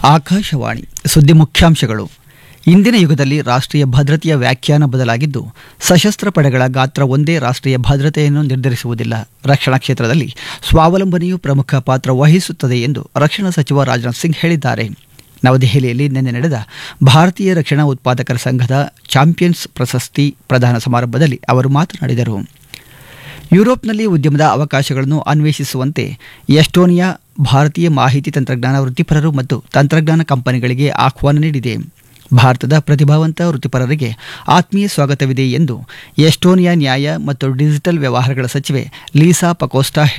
ಆಕಾಶವಾಣಿ ಸುದ್ದಿ ಮುಖ್ಯಾಂಶಗಳು ಇಂದಿನ ಯುಗದಲ್ಲಿ ರಾಷ್ಟ್ರೀಯ ಭದ್ರತೆಯ ವ್ಯಾಖ್ಯಾನ ಬದಲಾಗಿದ್ದು ಸಶಸ್ತ್ರ ಪಡೆಗಳ ಗಾತ್ರ ಒಂದೇ ರಾಷ್ಟ್ರೀಯ ಭದ್ರತೆಯನ್ನು ನಿರ್ಧರಿಸುವುದಿಲ್ಲ ರಕ್ಷಣಾ ಕ್ಷೇತ್ರದಲ್ಲಿ ಸ್ವಾವಲಂಬನೆಯು ಪ್ರಮುಖ ಪಾತ್ರ ವಹಿಸುತ್ತದೆ ಎಂದು ರಕ್ಷಣಾ ಸಚಿವ ರಾಜನಾಥ್ ಸಿಂಗ್ ಹೇಳಿದ್ದಾರೆ ನವದೆಹಲಿಯಲ್ಲಿ ನಿನ್ನೆ ನಡೆದ ಭಾರತೀಯ ರಕ್ಷಣಾ ಉತ್ಪಾದಕರ ಸಂಘದ ಚಾಂಪಿಯನ್ಸ್ ಪ್ರಶಸ್ತಿ ಪ್ರದಾನ ಸಮಾರಂಭದಲ್ಲಿ ಅವರು ಮಾತನಾಡಿದರು ಯುರೋಪ್ನಲ್ಲಿ ಉದ್ಯಮದ ಅವಕಾಶಗಳನ್ನು ಅನ್ವೇಷಿಸುವಂತೆ ಎಸ್ಟೋನಿಯಾ ಭಾರತೀಯ ಮಾಹಿತಿ ತಂತ್ರಜ್ಞಾನ ವೃತ್ತಿಪರರು ಮತ್ತು ತಂತ್ರಜ್ಞಾನ ಕಂಪನಿಗಳಿಗೆ ಆಹ್ವಾನ ನೀಡಿದೆ ಭಾರತದ ಪ್ರತಿಭಾವಂತ ವೃತ್ತಿಪರರಿಗೆ ಆತ್ಮೀಯ ಸ್ವಾಗತವಿದೆ ಎಂದು ಎಸ್ಟೋನಿಯಾ ನ್ಯಾಯ ಮತ್ತು ಡಿಜಿಟಲ್ ವ್ಯವಹಾರಗಳ ಸಚಿವೆ ಲೀಸಾ ಪಕೋಸ್ಟಾ